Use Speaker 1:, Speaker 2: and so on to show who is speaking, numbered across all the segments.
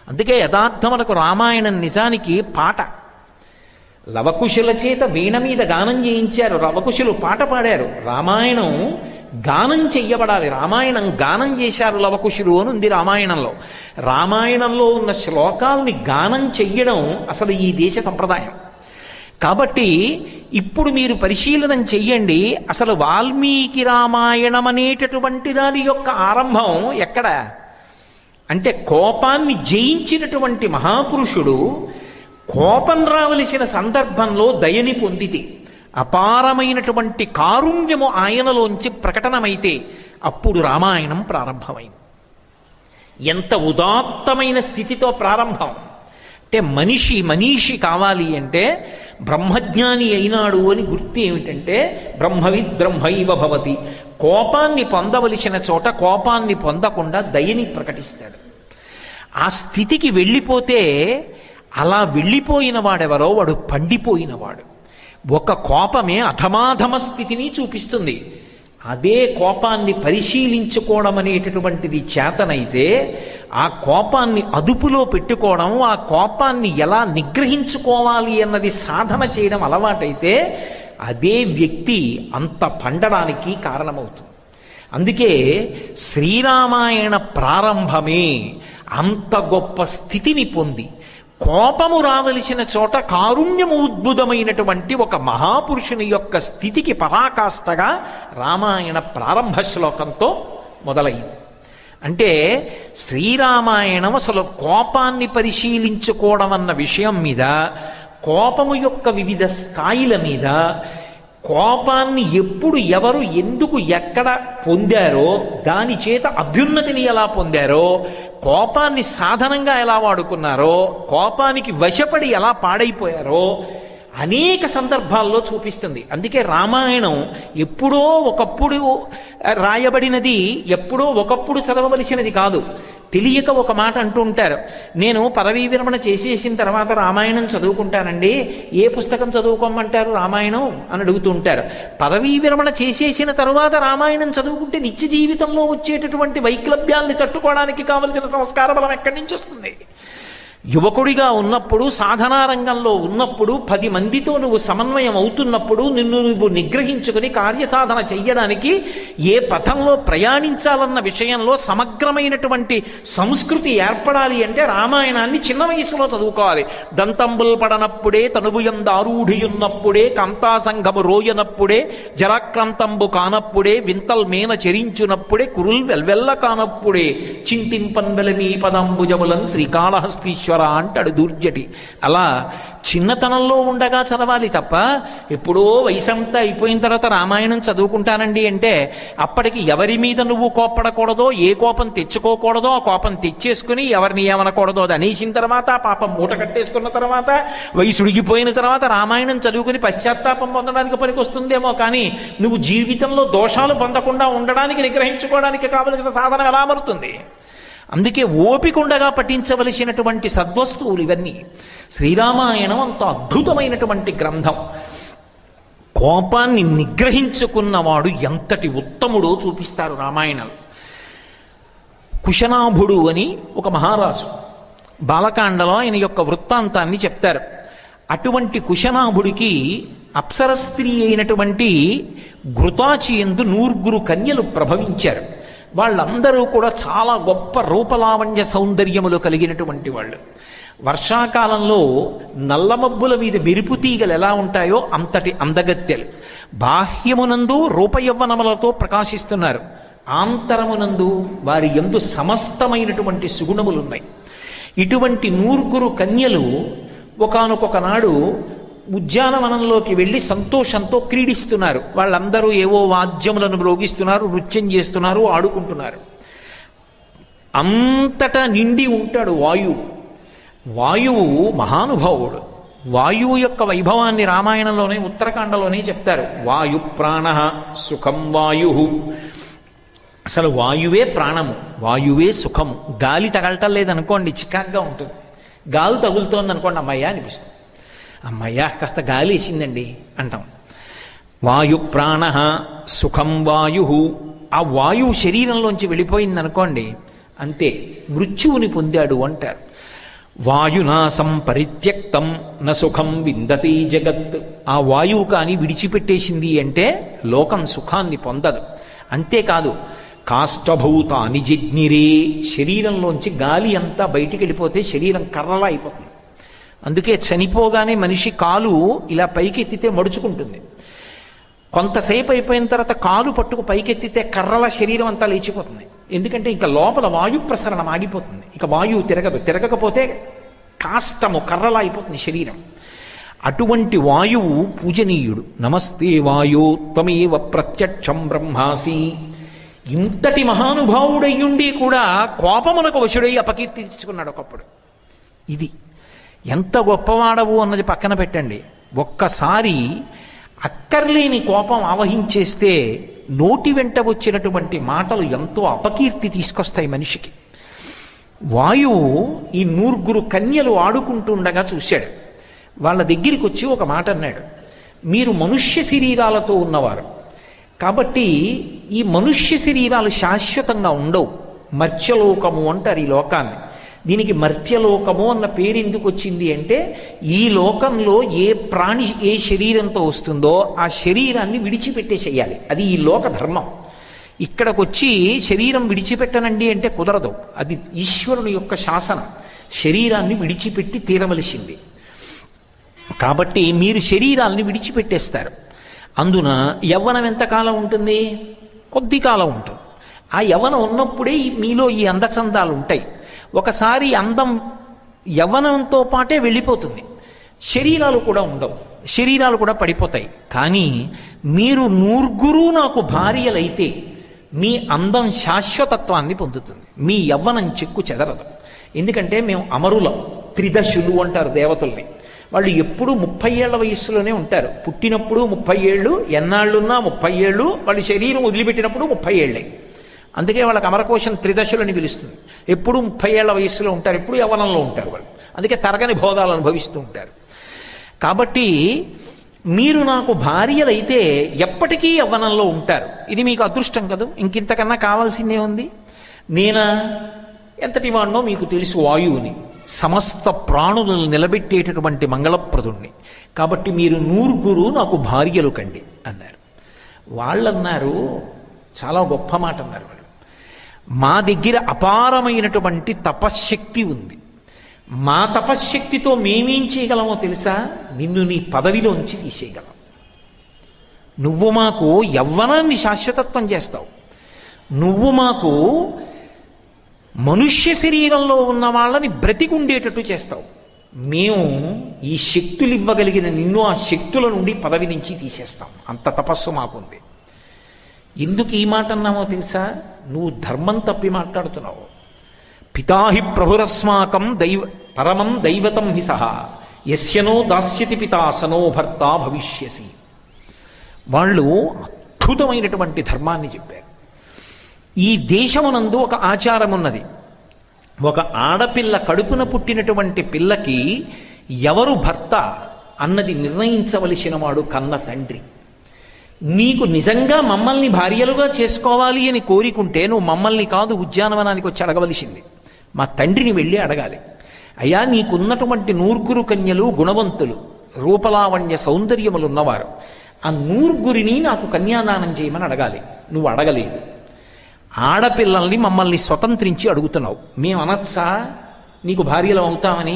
Speaker 1: అందుకే యథార్థములకు రామాయణం నిజానికి పాట లవకుశుల చేత వీణ మీద గానం చేయించారు లవకుశులు పాట పాడారు రామాయణం గానం చెయ్యబడాలి రామాయణం గానం చేశారు లవకుశులు అని ఉంది రామాయణంలో రామాయణంలో ఉన్న శ్లోకాల్ని గానం చెయ్యడం అసలు ఈ దేశ సంప్రదాయం కాబట్టి ఇప్పుడు మీరు పరిశీలనం చెయ్యండి అసలు వాల్మీకి రామాయణం అనేటటువంటి దాని యొక్క ఆరంభం ఎక్కడ అంటే కోపాన్ని జయించినటువంటి మహాపురుషుడు కోపం రావలసిన సందర్భంలో దయని పొందితే అపారమైనటువంటి కారుణ్యము ఆయనలోంచి ప్రకటనమైతే అప్పుడు రామాయణం ప్రారంభమైంది ఎంత ఉదాత్తమైన స్థితితో ప్రారంభం అంటే మనిషి మనీషి కావాలి అంటే బ్రహ్మజ్ఞాని అయినాడు అని గుర్తు ఏమిటంటే బ్రహ్మవిద్ బ్రహ్మైవ భవతి కోపాన్ని పొందవలసిన చోట కోపాన్ని పొందకుండా దయని ప్రకటిస్తాడు ఆ స్థితికి వెళ్ళిపోతే అలా వెళ్ళిపోయిన వాడెవరో వాడు పండిపోయినవాడు ఒక కోపమే అధమాధమ స్థితిని చూపిస్తుంది అదే కోపాన్ని పరిశీలించుకోవడం అనేటటువంటిది చేతనైతే ఆ కోపాన్ని అదుపులో పెట్టుకోవడం ఆ కోపాన్ని ఎలా నిగ్రహించుకోవాలి అన్నది సాధన చేయడం అలవాటైతే అదే వ్యక్తి అంత పండడానికి కారణమవుతుంది అందుకే శ్రీరామాయణ ప్రారంభమే అంత గొప్ప స్థితిని పొంది కోపము రావలసిన చోట కారుణ్యము ఉద్భుతమైనటువంటి ఒక మహాపురుషుని యొక్క స్థితికి పరాకాష్ఠగా రామాయణ ప్రారంభ శ్లోకంతో మొదలైంది అంటే శ్రీరామాయణం అసలు కోపాన్ని పరిశీలించుకోవడం అన్న విషయం మీద కోపము యొక్క వివిధ స్థాయిల మీద కోపాన్ని ఎప్పుడు ఎవరు ఎందుకు ఎక్కడ పొందారో దాని చేత అభ్యున్నతిని ఎలా పొందారో కోపాన్ని సాధనంగా ఎలా వాడుకున్నారో కోపానికి వశపడి ఎలా పాడైపోయారో అనేక సందర్భాల్లో చూపిస్తుంది అందుకే రామాయణం ఎప్పుడో ఒకప్పుడు రాయబడినది ఎప్పుడో ఒకప్పుడు చదవవలసినది కాదు తెలియక ఒక మాట అంటూ ఉంటారు నేను పదవీ విరమణ చేసేసిన తర్వాత రామాయణం చదువుకుంటానండి ఏ పుస్తకం చదువుకోమంటారు రామాయణం అని అడుగుతూ ఉంటారు పదవీ విరమణ చేసేసిన తరువాత రామాయణం చదువుకుంటే నిత్య జీవితంలో వచ్చేటటువంటి వైక్లభ్యాల్ని తట్టుకోవడానికి కావలసిన సంస్కార బలం ఎక్కడి నుంచి వస్తుంది యువకుడిగా ఉన్నప్పుడు సాధనా రంగంలో ఉన్నప్పుడు పది మందితో నువ్వు సమన్వయం అవుతున్నప్పుడు నిన్ను నువ్వు నిగ్రహించుకుని కార్యసాధన చెయ్యడానికి ఏ పథంలో ప్రయాణించాలన్న విషయంలో సమగ్రమైనటువంటి సంస్కృతి ఏర్పడాలి అంటే రామాయణాన్ని చిన్న వయసులో చదువుకోవాలి దంతంబుల్ పడనప్పుడే తనుభుయం దారూఢియున్నప్పుడే కాంతాసంఘము రోయనప్పుడే జరాక్రాంతంబు కానప్పుడే వింతల్ మేన చెరించునప్పుడే కురుల్ వెల్వెల్ల కానప్పుడే చింతింపన్ వెలమీ పదంబుజములన్ శ్రీకాళహస్తీశ్వర అంటాడు దూర్జటి అలా చిన్నతనంలో ఉండగా చదవాలి తప్ప ఎప్పుడో వయసంతా అయిపోయిన తర్వాత రామాయణం చదువుకుంటానండి అంటే అప్పటికి ఎవరి మీద నువ్వు కోప్పడకూడదో ఏ కోపం తెచ్చుకోకూడదో ఆ కోపం తెచ్చేసుకుని ఎవరిని ఏమనకూడదో అది అనేసిన తర్వాత ఆ పాపం మూట కట్టేసుకున్న తర్వాత వయసుడిగిపోయిన తర్వాత రామాయణం చదువుకుని పశ్చాత్తాపం పొందడానికి పనికొస్తుందేమో కానీ నువ్వు జీవితంలో దోషాలు పొందకుండా ఉండడానికి నిగ్రహించుకోవడానికి కావలసిన సాధన ఎలా మరుతుంది అందుకే ఓపికండగా పఠించవలసినటువంటి సద్వస్తువులు ఇవన్నీ శ్రీరామాయణం అంత అద్భుతమైనటువంటి గ్రంథం కోపాన్ని నిగ్రహించుకున్నవాడు ఎంతటి ఉత్తముడో చూపిస్తారు రామాయణం కుశనాభుడు అని ఒక మహారాజు బాలకాండలో ఆయన యొక్క వృత్తాంతాన్ని చెప్తారు అటువంటి కుశనాభుడికి అప్సర స్త్రీ అయినటువంటి ఘృతాచి ఎందు నూర్గురు కన్యలు ప్రభవించారు వాళ్ళందరూ కూడా చాలా గొప్ప రూపలావణ్య సౌందర్యములు కలిగినటువంటి వాళ్ళు వర్షాకాలంలో నల్లమబ్బుల మీద మెరుపు తీగలు ఎలా ఉంటాయో అంతటి అందగత్తెలు బాహ్యమునందు రూపయవ్వనములతో ప్రకాశిస్తున్నారు ఆంతరమునందు వారి ఎందు సమస్తమైనటువంటి సుగుణములున్నాయి ఇటువంటి నూర్గురు కన్యలు ఒకనొక నాడు ఉద్యానవనంలోకి వెళ్ళి సంతోషంతో క్రీడిస్తున్నారు వాళ్ళందరూ ఏవో వాద్యములను మ్రోగిస్తున్నారు నృత్యం చేస్తున్నారు ఆడుకుంటున్నారు అంతటా నిండి ఉంటాడు వాయువు వాయువు మహానుభావుడు వాయువు యొక్క వైభవాన్ని రామాయణంలోనే ఉత్తరాఖండలోనే చెప్తారు వాయు ప్రాణ సుఖం వాయు అసలు వాయువే ప్రాణము వాయువే సుఖము గాలి తగలటం లేదనుకోండి చికాగ్గా ఉంటుంది గాలి తగులుతోంది అనుకోండి అమ్మయ్య అనిపిస్తుంది అమ్మయ్య కాస్త గాలి వేసిందండి అంటాం వాయు ప్రాణ సుఖం వాయు ఆ వాయువు శరీరంలోంచి వెళ్ళిపోయింది అనుకోండి అంతే మృత్యువుని పొందాడు అంటారు వాయునాసం పరిత్యక్తం న సుఖం విందతి జగత్ ఆ వాయువు కానీ విడిచిపెట్టేసింది అంటే లోకం సుఖాన్ని పొందదు అంతేకాదు కాష్టభూతాని జిజ్ఞిరే శరీరంలోంచి గాలి అంతా బయటికి వెళ్ళిపోతే శరీరం కర్రలా అయిపోతుంది అందుకే చనిపోగానే మనిషి కాలు ఇలా పైకెత్తితే మడుచుకుంటుంది కొంతసేపు అయిపోయిన తర్వాత కాలు పట్టుకు పైకెత్తితే కర్రల శరీరం అంతా లేచిపోతుంది ఎందుకంటే ఇంకా లోపల వాయు ప్రసరణం ఆగిపోతుంది ఇక వాయువు తిరగదు తిరగకపోతే కాష్టము కర్రలా అయిపోతుంది శరీరం అటువంటి వాయువు పూజనీయుడు నమస్తే వాయో త్వమేవ ప్రత్యక్షం బ్రహ్మాసి ఇంతటి మహానుభావుడయ్యుండి కూడా కోపమునకు వశుడై అపకీర్తి తెచ్చుకున్నాడు ఒకప్పుడు ఇది ఎంత గొప్పవాడవు అన్నది పక్కన పెట్టండి ఒక్కసారి అక్కర్లేని కోపం ఆవహించేస్తే నోటి వెంట వచ్చినటువంటి మాటలు ఎంతో అపకీర్తి తీసుకొస్తాయి మనిషికి వాయువు ఈ నూరుగురు కన్యలు ఆడుకుంటుండగా చూశాడు వాళ్ళ దగ్గరికి వచ్చి ఒక మాట అన్నాడు మీరు మనుష్య శరీరాలతో ఉన్నవారు కాబట్టి ఈ మనుష్య శరీరాలు శాశ్వతంగా ఉండవు మర్త్యలోకము అంటారు ఈ లోకాన్ని దీనికి మర్త్యలోకము అన్న పేరు ఎందుకు వచ్చింది అంటే ఈ లోకంలో ఏ ప్రాణి ఏ శరీరంతో వస్తుందో ఆ శరీరాన్ని విడిచిపెట్టేసేయాలి అది ఈ లోక ధర్మం ఇక్కడికి వచ్చి శరీరం విడిచిపెట్టనండి అంటే కుదరదు అది ఈశ్వరుని యొక్క శాసనం శరీరాన్ని విడిచిపెట్టి తీరవలసింది కాబట్టి మీరు శరీరాల్ని విడిచిపెట్టేస్తారు అందున యవ్వనం ఎంతకాలం ఉంటుంది కొద్ది కాలం ఉంటుంది ఆ యవ్వనం ఉన్నప్పుడే ఈ- మీలో ఈ అందచందాలు ఉంటాయి ఒకసారి అందం యవ్వనంతో పాటే వెళ్ళిపోతుంది శరీరాలు కూడా ఉండవు శరీరాలు కూడా పడిపోతాయి కానీ మీరు నూర్గురు నాకు భార్యలైతే మీ అందం శాశ్వతత్వాన్ని పొందుతుంది మీ యవ్వనం చెక్కు చెదరదు ఎందుకంటే మేము అమరులం త్రిదశులు అంటారు దేవతల్ని వాళ్ళు ఎప్పుడూ ముప్పై ఏళ్ల వయస్సులోనే ఉంటారు పుట్టినప్పుడు ముప్పై ఏళ్ళు ఎన్నాళ్ళున్నా ముప్పై ఏళ్ళు వాళ్ళ శరీరం వదిలిపెట్టినప్పుడు ముప్పై ఏళ్ళే అందుకే వాళ్ళకి అమరకోశం త్రిదశలని పిలుస్తుంది ఎప్పుడు ముప్పై ఏళ్ల వయస్సులో ఉంటారు ఎప్పుడు యవ్వనంలో ఉంటారు వాళ్ళు అందుకే తరగని భోగాలు అనుభవిస్తూ ఉంటారు కాబట్టి మీరు నాకు భార్యలైతే ఎప్పటికీ యవ్వనంలో ఉంటారు ఇది మీకు అదృష్టం కదూ ఇంకింతకన్నా కావాల్సిందే ఉంది నేనా ఎంతటి వాడినో మీకు తెలుసు వాయువుని సమస్త ప్రాణులను నిలబెట్టేటటువంటి మంగళప్రదుణ్ణి కాబట్టి మీరు నూరుగురు నాకు భార్యలు కండి అన్నారు వాళ్ళన్నారు చాలా గొప్ప మాట అన్నారు వాళ్ళు మా దగ్గర అపారమైనటువంటి తపశ్శక్తి ఉంది మా తపశ్శక్తితో మేమేం చేయగలమో తెలుసా నిన్ను నీ పదవిలోంచి తీసేయగలం నువ్వు మాకు యవ్వనాన్ని శాశ్వతత్వం చేస్తావు నువ్వు మాకు మనుష్య శరీరంలో ఉన్న వాళ్ళని బ్రతికుండేటట్టు చేస్తావు మేము ఈ శక్తులు ఇవ్వగలిగిన నిన్ను ఆ శక్తుల నుండి పదవి నుంచి తీసేస్తాం అంత తపస్సు మాకుంది ఎందుకు ఈ మాట అన్నామో తెలుసా నువ్వు ధర్మం తప్పి మాట్లాడుతున్నావు పితాహి ప్రభురస్మాకం దైవ పరమం దైవతం హి సహా యస్యనో దాస్యతి పితా సనో భర్త భవిష్యసి వాళ్ళు అద్భుతమైనటువంటి ధర్మాన్ని చెప్పారు ఈ దేశమునందు ఒక ఆచారం ఉన్నది ఒక ఆడపిల్ల కడుపున పుట్టినటువంటి పిల్లకి ఎవరు భర్త అన్నది నిర్ణయించవలసిన వాడు కన్న తండ్రి నీకు నిజంగా మమ్మల్ని భార్యలుగా చేసుకోవాలి అని కోరికుంటే నువ్వు మమ్మల్ని కాదు ఉద్యానవనానికి వచ్చి అడగవలసింది మా తండ్రిని వెళ్ళి అడగాలి అయ్యా నీకున్నటువంటి నూర్గురు కన్యలు గుణవంతులు రూపలావణ్య సౌందర్యములు ఉన్నవారు ఆ నూర్గురిని నాకు కన్యాదానం చేయమని అడగాలి నువ్వు అడగలేదు ఆడపిల్లల్ని మమ్మల్ని స్వతంత్రించి అడుగుతున్నావు మేము అనొచ్చా నీకు భార్యలు అవుతామని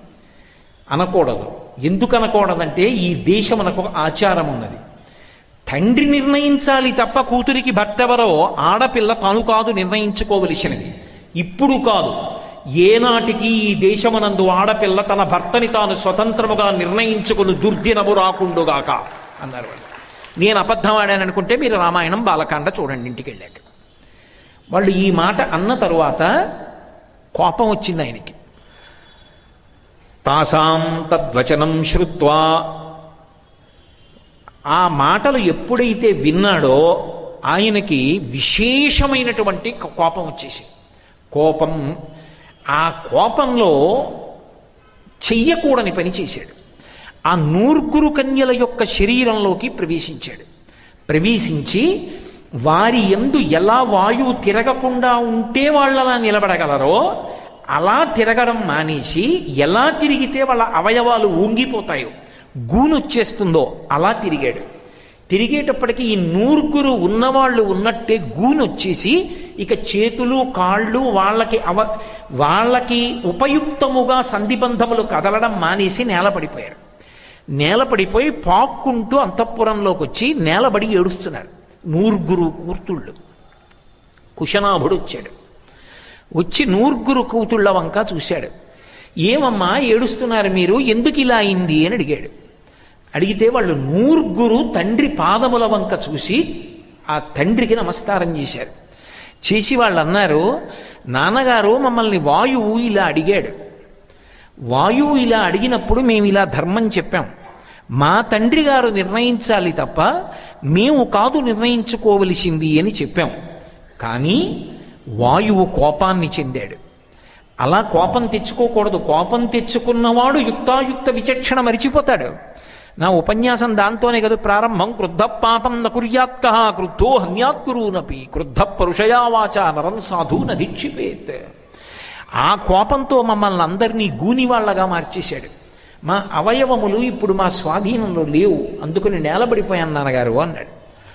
Speaker 1: అనకూడదు ఎందుకు అనకూడదంటే ఈ దేశమునకు ఒక ఆచారం ఉన్నది తండ్రి నిర్ణయించాలి తప్ప కూతురికి భర్త ఎవరో ఆడపిల్ల తాను కాదు నిర్ణయించుకోవలసినది ఇప్పుడు కాదు ఏనాటికి ఈ దేశమునందు ఆడపిల్ల తన భర్తని తాను స్వతంత్రముగా నిర్ణయించుకుని దుర్దినము రాకుండుగాక అన్నారు వాళ్ళు నేను అబద్ధం ఆడాను అనుకుంటే మీరు రామాయణం బాలకాండ చూడండి ఇంటికి వెళ్ళాక వాళ్ళు ఈ మాట అన్న తరువాత కోపం వచ్చింది ఆయనకి తాసాం తద్వచనం శ్రుత్వా ఆ మాటలు ఎప్పుడైతే విన్నాడో ఆయనకి విశేషమైనటువంటి కో- కోపం వచ్చేసి కోపం ఆ కోపంలో చెయ్యకూడని పని చేశాడు ఆ నూర్గురు కన్యల యొక్క శరీరంలోకి ప్రవేశించాడు ప్రవేశించి వారి ఎందు ఎలా వాయువు తిరగకుండా ఉంటే వాళ్ళలా నిలబడగలరో అలా తిరగడం మానేసి ఎలా తిరిగితే వాళ్ళ అవయవాలు ఊంగిపోతాయో గూనొచ్చేస్తుందో అలా తిరిగాడు తిరిగేటప్పటికి ఈ నూరుగురు ఉన్నవాళ్ళు ఉన్నట్టే గూనొచ్చేసి ఇక చేతులు కాళ్ళు వాళ్ళకి అవ వాళ్ళకి ఉపయుక్తముగా సంధిబంధములు కదలడం మానేసి నేలపడిపోయారు నేలపడిపోయి పాక్కుంటూ అంతఃపురంలోకి వచ్చి నేలబడి ఏడుస్తున్నారు నూరుగురు కూర్తుళ్ళు కుశనాభుడు వచ్చాడు వచ్చి నూరుగురు కూతుళ్ళ వంక చూశాడు ఏమమ్మా ఏడుస్తున్నారు మీరు ఎందుకు ఇలా అయింది అని అడిగాడు అడిగితే వాళ్ళు నూరుగురు తండ్రి పాదముల వంక చూసి ఆ తండ్రికి నమస్కారం చేశారు చేసి వాళ్ళు అన్నారు నాన్నగారు మమ్మల్ని వాయువు ఇలా అడిగాడు వాయువు ఇలా అడిగినప్పుడు మేము ఇలా ధర్మం చెప్పాం మా తండ్రి గారు నిర్ణయించాలి తప్ప మేము కాదు నిర్ణయించుకోవలసింది అని చెప్పాం కానీ వాయువు కోపాన్ని చెందాడు అలా కోపం తెచ్చుకోకూడదు కోపం తెచ్చుకున్నవాడు యుక్తాయుక్త విచక్షణ మరిచిపోతాడు నా ఉపన్యాసం దాంతోనే కదా ప్రారంభం క్రుద్ధ పాపం న కుర్యాత్క క్రుద్ధో హన్యాత్కురూనపి క్రుద్ధ పరుషయావాచ నరం సాధూన దీక్షిపేత్ ఆ కోపంతో మమ్మల్ని అందరినీ గూనివాళ్లగా మార్చేశాడు మా అవయవములు ఇప్పుడు మా స్వాధీనంలో లేవు అందుకని నేలబడిపోయాను నాన్నగారు అన్నాడు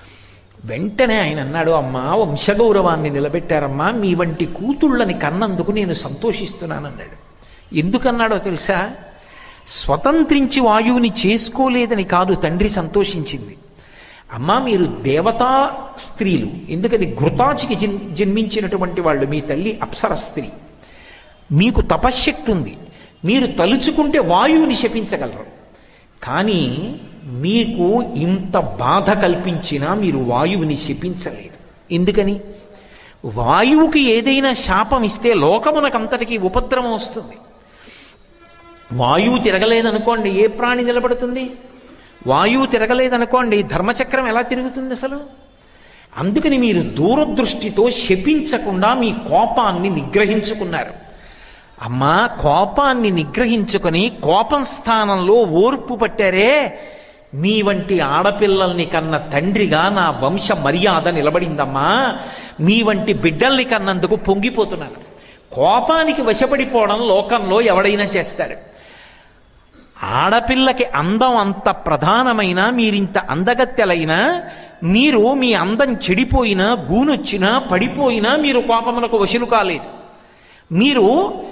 Speaker 1: వెంటనే ఆయన అన్నాడు అమ్మా వంశగౌరవాన్ని నిలబెట్టారమ్మా మీ వంటి కూతుళ్ళని కన్నందుకు నేను సంతోషిస్తున్నానన్నాడు ఎందుకన్నాడో తెలుసా స్వతంత్రించి వాయువుని చేసుకోలేదని కాదు తండ్రి సంతోషించింది అమ్మా మీరు దేవతా స్త్రీలు ఎందుకని ఘృతాచికి జన్ జన్మించినటువంటి వాళ్ళు మీ తల్లి అప్సర స్త్రీ మీకు తపశ్శక్తి ఉంది మీరు తలుచుకుంటే వాయువుని శపించగలరు కానీ మీకు ఇంత బాధ కల్పించినా మీరు వాయువుని శపించలేదు ఎందుకని వాయువుకి ఏదైనా శాపం ఇస్తే లోకమునకంతటికీ ఉపద్రవం వస్తుంది వాయువు తిరగలేదనుకోండి ఏ ప్రాణి నిలబడుతుంది వాయువు తిరగలేదనుకోండి ధర్మచక్రం ఎలా తిరుగుతుంది అసలు అందుకని మీరు దూరదృష్టితో శపించకుండా మీ కోపాన్ని నిగ్రహించుకున్నారు అమ్మా కోపాన్ని నిగ్రహించుకొని కోపం స్థానంలో ఓర్పు పట్టారే మీ వంటి ఆడపిల్లల్ని కన్న తండ్రిగా నా వంశ మర్యాద నిలబడిందమ్మా మీ వంటి బిడ్డల్ని కన్నందుకు పొంగిపోతున్నాను కోపానికి వశపడిపోవడం లోకంలో ఎవడైనా చేస్తాడు ఆడపిల్లకి అందం అంత ప్రధానమైన మీరింత అందగత్తెలైనా మీరు మీ అందం చెడిపోయినా గూనొచ్చినా పడిపోయినా మీరు కోపమునకు వశులు కాలేదు మీరు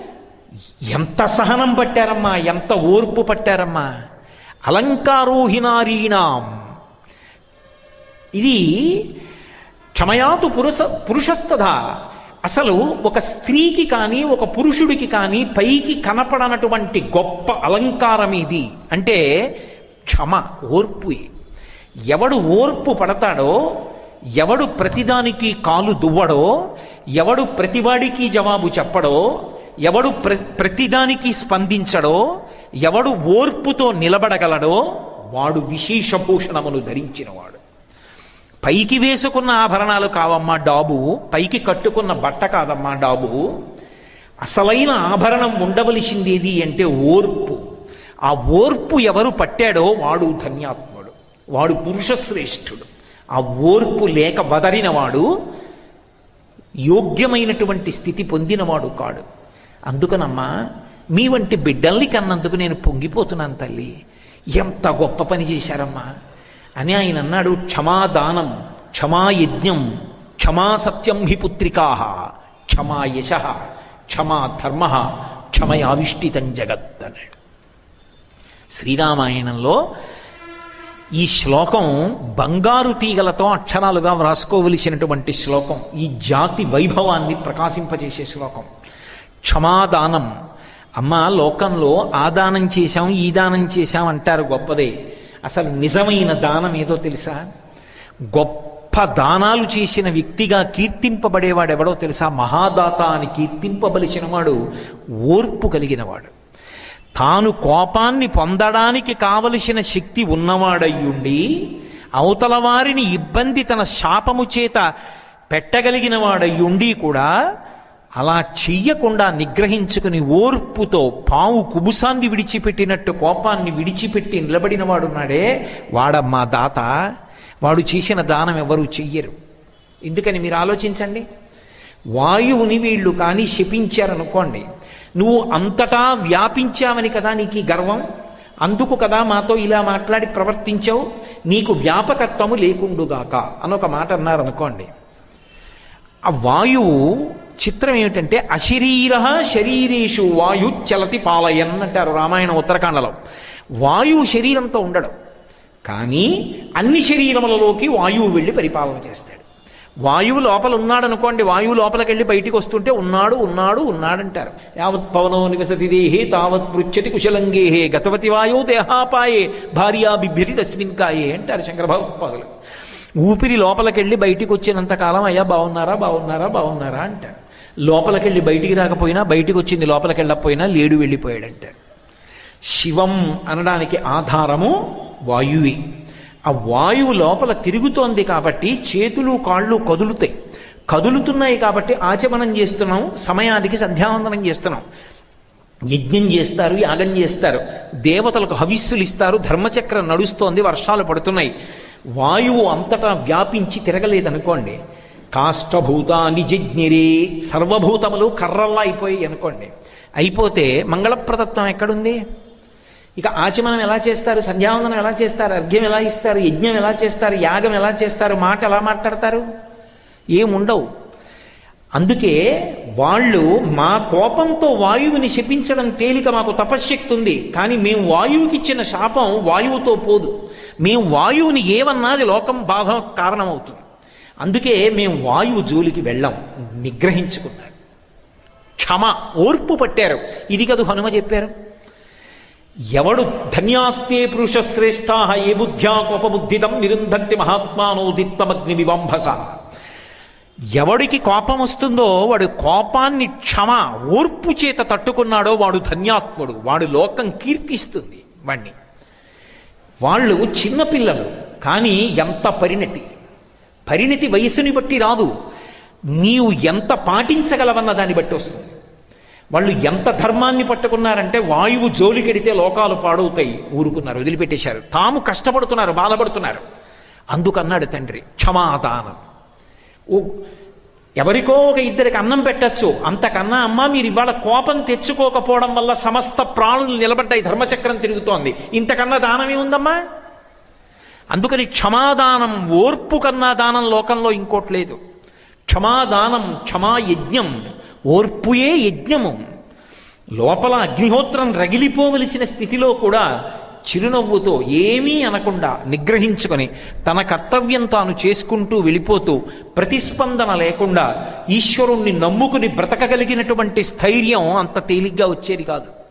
Speaker 1: ఎంత సహనం పట్టారమ్మా ఎంత ఓర్పు పట్టారమ్మా అలంకారోహినారీణాం ఇది క్షమయాతు పురుష పురుషస్తథ అసలు ఒక స్త్రీకి కానీ ఒక పురుషుడికి కానీ పైకి కనపడనటువంటి గొప్ప అలంకారం ఇది అంటే క్షమ ఓర్పు ఎవడు ఓర్పు పడతాడో ఎవడు ప్రతిదానికి కాలు దువ్వడో ఎవడు ప్రతివాడికి జవాబు చెప్పడో ఎవడు ప్ర ప్రతిదానికి స్పందించడో ఎవడు ఓర్పుతో నిలబడగలడో వాడు విశేషభూషణమును ధరించినవాడు పైకి వేసుకున్న ఆభరణాలు కావమ్మా డాబు పైకి కట్టుకున్న బట్ట కాదమ్మా డాబు అసలైన ఆభరణం ఉండవలసిందేది అంటే ఓర్పు ఆ ఓర్పు ఎవరు పట్టాడో వాడు ధన్యాత్ముడు వాడు పురుషశ్రేష్ఠుడు ఆ ఓర్పు లేక వదరినవాడు యోగ్యమైనటువంటి స్థితి పొందినవాడు కాడు అందుకనమ్మా మీ వంటి బిడ్డల్ని కన్నందుకు నేను పొంగిపోతున్నాను తల్లి ఎంత గొప్ప పని చేశారమ్మా అని ఆయన అన్నాడు క్షమాదానం క్షమాయజ్ఞం క్షమా సత్యం హి పుత్రికా క్షమా యశ క్షమా ధర్మ క్షమయావిష్టితం జగత్ అన్నాడు శ్రీరామాయణంలో ఈ శ్లోకం బంగారు తీగలతో అక్షరాలుగా వ్రాసుకోవలసినటువంటి శ్లోకం ఈ జాతి వైభవాన్ని ప్రకాశింపజేసే శ్లోకం క్షమాదానం అమ్మ లోకంలో ఆ దానం చేశాం ఈ దానం చేశాం అంటారు గొప్పదే అసలు నిజమైన దానం ఏదో తెలుసా గొప్ప దానాలు చేసిన వ్యక్తిగా కీర్తింపబడేవాడు ఎవడో తెలుసా మహాదాత అని కీర్తింపబలిసిన వాడు ఓర్పు కలిగినవాడు తాను కోపాన్ని పొందడానికి కావలసిన శక్తి ఉన్నవాడయ్యుండి అవతల వారిని ఇబ్బంది తన శాపము చేత పెట్టగలిగిన వాడయ్యుండి కూడా అలా చెయ్యకుండా నిగ్రహించుకుని ఓర్పుతో పావు కుబుసాన్ని విడిచిపెట్టినట్టు కోపాన్ని విడిచిపెట్టి నిలబడిన వాడున్నాడే వాడమ్మా దాత వాడు చేసిన దానం ఎవరు చెయ్యరు ఎందుకని మీరు ఆలోచించండి వాయువుని వీళ్ళు కానీ శపించారనుకోండి నువ్వు అంతటా వ్యాపించావని కదా నీకు ఈ గర్వం అందుకు కదా మాతో ఇలా మాట్లాడి ప్రవర్తించావు నీకు వ్యాపకత్వము లేకుండుగాక అని ఒక మాట అన్నారు అనుకోండి ఆ వాయువు చిత్రం ఏమిటంటే అశరీర శరీరేషు వాయు చలతి పాలయన్ అంటారు రామాయణ ఉత్తరాఖండలో వాయువు శరీరంతో ఉండడు కానీ అన్ని శరీరములలోకి వాయువు వెళ్ళి పరిపాలన చేస్తాడు వాయువు లోపల ఉన్నాడు అనుకోండి వాయువు లోపలికి వెళ్ళి బయటికి వస్తుంటే ఉన్నాడు ఉన్నాడు ఉన్నాడంటారు యావత్ పవనో నివసతి దేహే తావత్ పృచ్చతి కుశలంగేహే గతవతి వాయు దేహాపాయే భార్యా బిభ్యతి తస్మిన్ కాయే అంటారు శంకర భగవత్పాదులు ఊపిరి లోపలికెళ్ళి బయటికి వచ్చినంత కాలం అయ్యా బాగున్నారా బాగున్నారా బాగున్నారా అంటారు లోపలికెళ్ళి బయటికి రాకపోయినా బయటికి వచ్చింది లోపలికి వెళ్ళకపోయినా లేడు వెళ్ళిపోయాడంటారు శివం అనడానికి ఆధారము వాయువే ఆ వాయువు లోపల తిరుగుతోంది కాబట్టి చేతులు కాళ్ళు కదులుతాయి కదులుతున్నాయి కాబట్టి ఆచమనం చేస్తున్నాం సమయానికి సంధ్యావందనం చేస్తున్నాం యజ్ఞం చేస్తారు యాగం చేస్తారు దేవతలకు హవిస్సులు ఇస్తారు ధర్మచక్రం నడుస్తోంది వర్షాలు పడుతున్నాయి వాయువు అంతటా వ్యాపించి తిరగలేదనుకోండి కాష్టభూతాని జజ్ఞిరే సర్వభూతములు కర్రల్లా అయిపోయి అనుకోండి అయిపోతే మంగళప్రదత్వం ఎక్కడుంది ఇక ఆచమనం ఎలా చేస్తారు సంధ్యావందనం ఎలా చేస్తారు అర్ఘ్యం ఎలా ఇస్తారు యజ్ఞం ఎలా చేస్తారు యాగం ఎలా చేస్తారు మాట ఎలా మాట్లాడతారు ఏముండవు అందుకే వాళ్ళు మా కోపంతో వాయువుని శపించడం తేలిక మాకు తపశ్శక్తి ఉంది కానీ మేము వాయువుకి ఇచ్చిన శాపం వాయువుతో పోదు మేము వాయువుని ఏమన్నది లోకం బాధ కారణమవుతుంది అందుకే మేము వాయువు జోలికి వెళ్ళాం నిగ్రహించుకున్నారు క్షమ ఓర్పు పట్టారు ఇది కదు హనుమ చెప్పారు ఎవడు ధన్యాస్తే పురుష శ్రేష్టా ఏ బుద్ధ్యా కోపబుద్ధితం నిరుంధక్తి మహాత్మానోదిత్తమగ్ని వివంభస ఎవడికి కోపం వస్తుందో వాడు కోపాన్ని క్షమ ఓర్పు చేత తట్టుకున్నాడో వాడు ధన్యాత్ముడు వాడు లోకం కీర్తిస్తుంది వాణ్ణి వాళ్ళు చిన్నపిల్లలు కానీ ఎంత పరిణతి పరిణతి వయసుని బట్టి రాదు నీవు ఎంత పాటించగలవన్న దాన్ని బట్టి వస్తుంది వాళ్ళు ఎంత ధర్మాన్ని పట్టుకున్నారంటే వాయువు జోలికెడితే లోకాలు పాడవుతాయి ఊరుకున్నారు వదిలిపెట్టేశారు తాము కష్టపడుతున్నారు బాధపడుతున్నారు అందుకన్నాడు తండ్రి క్షమాదానం ఓ ఎవరికో ఒక ఇద్దరికి అన్నం పెట్టచ్చు అంతకన్నా అమ్మ మీరు ఇవాళ కోపం తెచ్చుకోకపోవడం వల్ల సమస్త ప్రాణులు నిలబడ్డాయి ధర్మచక్రం తిరుగుతోంది ఇంతకన్నా దానం ఏముందమ్మా అందుకని క్షమాదానం ఓర్పు కన్నా దానం లోకంలో ఇంకోటి లేదు క్షమాదానం క్షమాయజ్ఞం ఓర్పుయే యజ్ఞము లోపల అగ్నిహోత్రం రగిలిపోవలసిన స్థితిలో కూడా చిరునవ్వుతో ఏమీ అనకుండా నిగ్రహించుకొని తన కర్తవ్యం తాను చేసుకుంటూ వెళ్ళిపోతూ ప్రతిస్పందన లేకుండా ఈశ్వరుణ్ణి నమ్ముకుని బ్రతకగలిగినటువంటి స్థైర్యం అంత తేలిగ్గా వచ్చేది కాదు